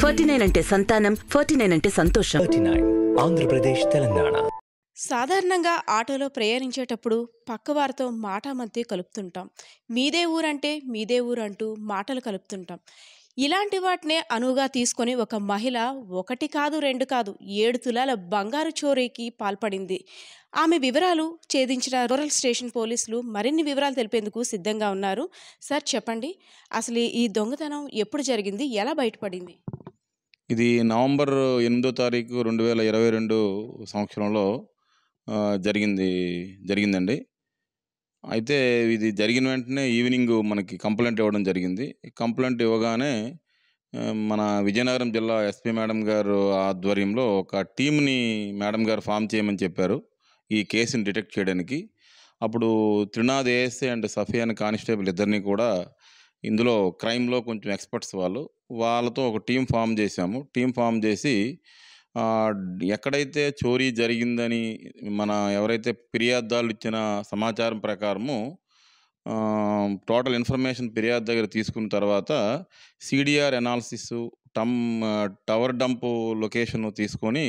forty nine అంటే సంతానం forty nine అంటే సంతోషం థర్టీ నైన్ ఆంధ్రప్రదేశ్ తెలంగాణ సాధారణంగా ఆటోలో ప్రయాణించేటప్పుడు పక్కవారితో మాట మధ్య కలుపుతుంటాం మీదే ఊరంటే మీదే ఊరు అంటూ మాటలు కలుపుతుంటాం ఇలాంటి వాటినే అనువుగా తీసుకొని ఒక మహిళ ఒకటి కాదు రెండు కాదు ఏడు తులాల బంగారు చోరీకి పాల్పడింది ఆమె వివరాలు ఛేదించిన రూరల్ స్టేషన్ పోలీసులు మరిన్ని వివరాలు తెలిపేందుకు సిద్ధంగా ఉన్నారు సార్ చెప్పండి అసలు ఈ దొంగతనం ఎప్పుడు జరిగింది ఎలా బయటపడింది ఇది నవంబర్ ఎనిమిదో తారీఖు రెండు వేల ఇరవై రెండు సంవత్సరంలో ఆ, జరిగింది జరిగిందండి అయితే ఇది జరిగిన వెంటనే ఈవినింగ్ మనకి కంప్లైంట్ ఇవ్వడం జరిగింది ఈ కంప్లైంట్ ఇవ్వగానే ఆ, మన విజయనగరం జిల్లా ఎస్పీ మేడం గారు ఆధ్వర్యంలో ఒక టీంని మేడం గారు ఫామ్ చేయమని చెప్పారు ఈ కేసుని డిటెక్ట్ చేయడానికి అప్పుడు త్రినాథ్ ఏఎస్ఏ అండ్ సఫియా అనే కానిస్టేబుల్ ఇద్దరిని కూడా ఇందులో క్రైమ్లో కొంచెం ఎక్స్పర్ట్స్ వాళ్ళు వాళ్ళతో ఒక టీం ఫామ్ చేశాము టీం ఫామ్ చేసి ఆ, ఎక్కడైతే చోరీ జరిగిందని మన ఎవరైతే ఫిర్యాదుదారులు ఇచ్చిన సమాచారం ప్రకారము ఆ, టోటల్ ఇన్ఫర్మేషన్ ఫిర్యాదు దగ్గర తీసుకున్న తర్వాత సిడిఆర్ ఎనాలిసిస్ టమ్ టవర్ డంప్ లొకేషన్ తీసుకొని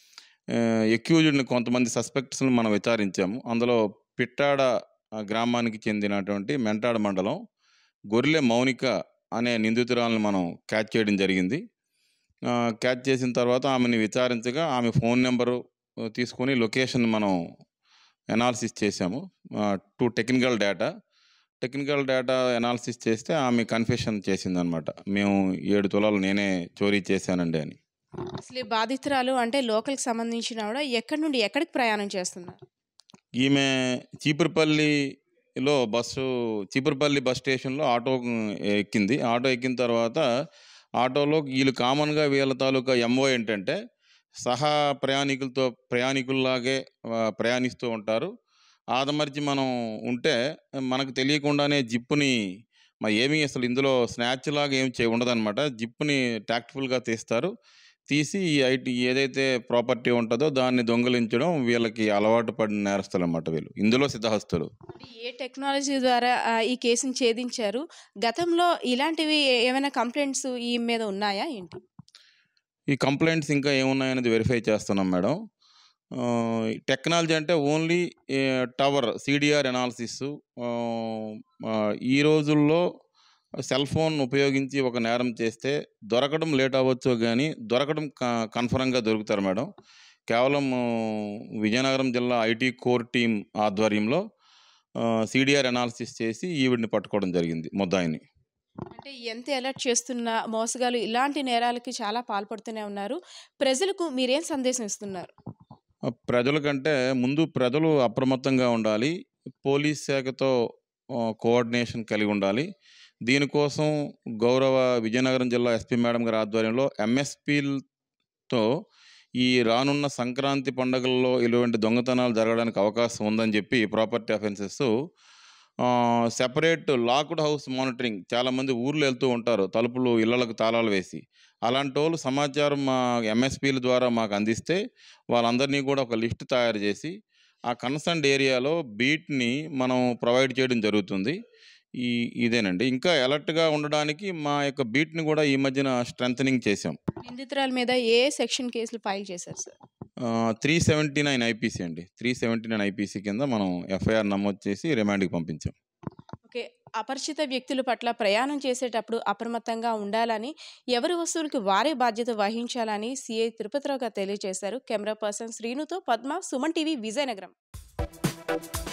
ఎక్యూజ్డ్ని కొంతమంది సస్పెక్ట్స్ని మనం విచారించాము అందులో పిట్టాడ ఆ, గ్రామానికి చెందినటువంటి మెంటాడ మండలం గొర్రె మౌనిక అనే నిందితురాలను మనం క్యాచ్ చేయడం జరిగింది ఆ, క్యాచ్ చేసిన తర్వాత ఆమెని విచారించగా ఆమె ఫోన్ నెంబరు ఆ, తీసుకొని లొకేషన్ మనం ఎనాలిసిస్ చేసాము టు technical data technical data analysis చేస్తే ఆమె కన్ఫెషన్ చేసిందనమాట మేము ఏడు తులాలు నేనే చోరీ చేశానండి అని అసలు ఈ బాధితురాలు అంటే లోకల్కి సంబంధించిన ఆవిడ ఎక్కడి నుండి ఎక్కడికి ప్రయాణం చేస్తున్నారు ఈమె చీపురుపల్లిలో బస్సు చీపురుపల్లి బస్ స్టేషన్లో ఆటో ఎక్కింది ఆటో ఎక్కిన తర్వాత ఆటోలో వీళ్ళు కామన్గా వీళ్ళ తాలూకా ఎంఓ ఏంటంటే సహా ప్రయాణికులతో ప్రయాణికుల్లాగే ఆ, ప్రయాణిస్తూ ఉంటారు ఆదమర్చి మనం ఉంటే మనకు తెలియకుండానే జిప్పుని మరి ఏమీ అసలు ఇందులో స్నాచ్ లాగా ఏం చే ఉండదన్నమాట జిప్పుని టాక్ట్ఫుల్గా తీస్తారు తీసి ఈ ఐటీ ఏదైతే ప్రాపర్టీ ఉంటుందో దాన్ని దొంగలించడం వీళ్ళకి అలవాటు పడిన నేరస్తులు అన్నమాట వీళ్ళు ఇందులో సిద్ధహస్తులు అంటే ఏ టెక్నాలజీ ద్వారా ఆ, ఈ కేసుని ఛేదించారు గతంలో ఇలాంటివి ఏ- ఏమైనా కంప్లైంట్స్ ఈ మీద ఉన్నాయా ఏంటి ఈ కంప్లైంట్స్ ఇంకా ఏమున్నాయనేది వెరిఫై చేస్తున్నాం మేడం ఆ, టెక్నాలజీ అంటే ఓన్లీ టవర్ సిడిఆర్ ఎనాలిసిస్ ఈ రోజుల్లో సెల్ ఫోన్ ఉపయోగించి ఒక నేరం చేస్తే దొరకడం లేట్ అవ్వచ్చు కానీ దొరకడం క- కన్ఫర్మ్గా దొరుకుతారు మేడం కేవలం ఆ, విజయనగరం జిల్లా ఐటీ కోర్ టీం ఆధ్వర్యంలో సిడిఆర్ ఎనాలిసిస్ చేసి ఈవిడిని పట్టుకోవడం జరిగింది ముద్దాయిని అంటే ఎంత అలర్ట్ చేస్తున్న మోసగాలు ఇలాంటి నేరాలకి చాలా పాల్పడుతూనే ఉన్నారు ప్రజలకు మీరేం సందేశం ఇస్తున్నారు ఆ, ప్రజలకంటే ముందు ప్రజలు అప్రమత్తంగా ఉండాలి పోలీస్ శాఖతో ఆ, కోఆర్డినేషన్ కలిగి ఉండాలి దీనికోసం గౌరవ విజయనగరం జిల్లా ఎస్పీ మేడం గారి ఆధ్వర్యంలో ఎంఎస్పీలతో ఈ రానున్న సంక్రాంతి పండుగల్లో ఇటువంటి దొంగతనాలు జరగడానికి అవకాశం ఉందని చెప్పి property offences separate locked house monitoring చాలామంది ఊర్లు వెళ్తూ ఉంటారు తలుపులు ఇళ్లకు తాళాలు వేసి అలాంటి వాళ్ళు సమాచారం మా ఎంఎస్పీల ద్వారా మాకు అందిస్తే వాళ్ళందరినీ కూడా ఒక లిస్ట్ తయారు చేసి ఆ కన్సర్న్ ఏరియాలో బీట్ని మనం ప్రొవైడ్ చేయడం జరుగుతుంది ఈ ఇదేనండి ఇంకా అలర్ట్గా ఉండడానికి మా యొక్క బీట్ని కూడా ఈ మధ్యన స్ట్రెంథనింగ్ చేసాం నిందితురాల మీద ఏ సెక్షన్ కేసులు ఫైల్ చేశారు sir three seventy nine IPC అండి త్రీ సెవెంటీ నైన్ ఐపీసీ కింద మనం ఎఫ్ఐఆర్ నమోదు చేసి రిమాండ్కి పంపించాం ఓకే అపరిచిత వ్యక్తుల పట్ల ప్రయాణం చేసేటప్పుడు అప్రమత్తంగా ఉండాలని ఎవరి వస్తువులకి వారే బాధ్యత వహించాలని సిఐ తిరుపతిరావు గారు తెలియజేశారు కెమెరా పర్సన్ శ్రీనుతో పద్మ సుమన్ టీవీ విజయనగరం